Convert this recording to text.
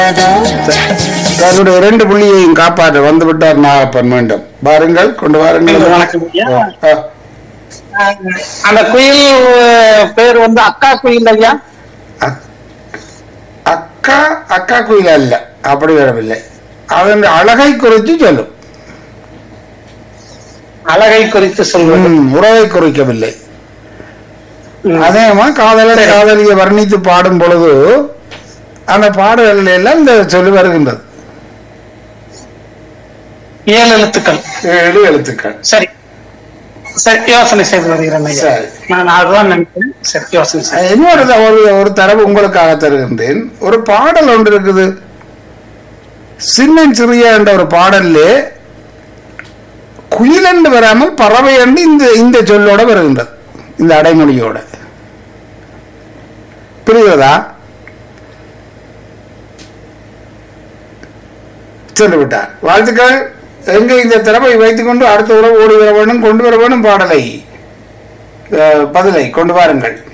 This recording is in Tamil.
தன்னுடைய இரண்டு புள்ளியையும் காப்பாற்ற வந்து விட்டார் நாகப்பன் மீண்டும் பாருங்கள் கொண்டு வாருங்கள் வணக்கம் ஐயா. ஆ, அந்த குயில் அஹ், பேர் வந்து அக்கா குயில் ஐயா அக்- அக்கா அக்கா குயில் அல்ல அப்படி வரவில்லை அதன் அழகை குறித்து சொல்லும் அழகை குறித்து சொல்வது ம், உறவை குறிக்கவில்லை ம். அதேமா காதலர் சரி. காதலியை வர்ணித்து பாடும் பொழுது அந்த பாடல்கள் எல்லாம் இந்த சொல்லி வருகின்றது ஏழு எழுத்துக்கள் ஏழு எழுத்துக்கள் சரி சரி யோசனை செய்து வருகிறேன் ஐயா சரி. நான் அதுதான் நினைக்கிறேன் சரி யோசனை செய்து இன்னொரு த- ஒரு ஒரு தரவு உங்களுக்காக தருகின்றேன் ஒரு பாடல் ஒன்று இருக்குது சின்னன் சிறிய என்ற ஒரு பாடல்ல குயிலண்டு வராமல் பறவை என்று இந்த இந்த சொல்லோட வருகின்றது இந்த அடைமொழியோட புரிகிறதா சென்று விட்டார் வாழ்த்துக்கள் எங்க இந்த திறமை வைத்துக்கொண்டு அடுத்த உறவு ஓடி வர வேண்டும் கொண்டு வர வேண்டும் பாடலை அஹ், பதிலை கொண்டு வாருங்கள்